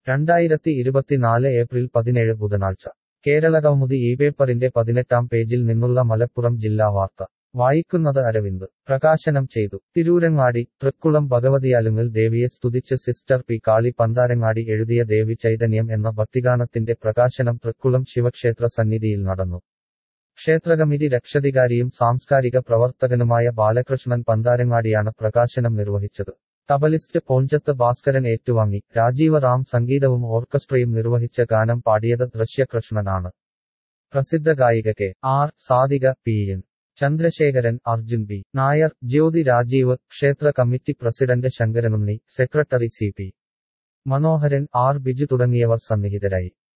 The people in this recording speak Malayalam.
രണ്ടായിരത്തി ഇരുപത്തിനാല് ഏപ്രിൽ പതിനേഴ് ബുധനാഴ്ച കേരളകൗമുദി ഈ പേപ്പറിന്റെ പതിനെട്ടാം പേജിൽ നിന്നുള്ള മലപ്പുറം ജില്ലാ വാർത്ത വായിക്കുന്നത് അരവിന്ദ് പ്രകാശനം ചെയ്തു തിരൂരങ്ങാടി തൃക്കുളം ഭഗവതിയാലുങ്ങൽ ദേവിയെ സ്തുതിച്ച് സിസ്റ്റർ പി കാളി പന്താരങ്ങാടി എഴുതിയ ദേവി ചൈതന്യം എന്ന ഭക്തിഗാനത്തിന്റെ പ്രകാശനം തൃക്കുളം ശിവക്ഷേത്ര സന്നിധിയിൽ നടന്നു ക്ഷേത്രകമ്മിറ്റി രക്ഷാധികാരിയും സാംസ്കാരിക പ്രവർത്തകനുമായ ബാലകൃഷ്ണൻ പന്താരങ്ങാടിയാണ് പ്രകാശനം നിർവഹിച്ചത് തബലിസ്റ്റ് പോഞ്ചത്ത് ഭാസ്കരൻ ഏറ്റുവാങ്ങി രാജീവ റാം സംഗീതവും ഓർക്കസ്ട്രയും നിർവഹിച്ച ഗാനം പാടിയത് ദൃശ്യകൃഷ്ണനാണ് പ്രസിദ്ധ ഗായിക K R Sadhika P N Chandrasekharan Arjun B Nair Jyothi Rajeev ക്ഷേത്ര കമ്മിറ്റി പ്രസിഡന്റ് ശങ്കരനുണ്ണി secretary C P Manoharan R Biju തുടങ്ങിയവർ സന്നിഹിതരായി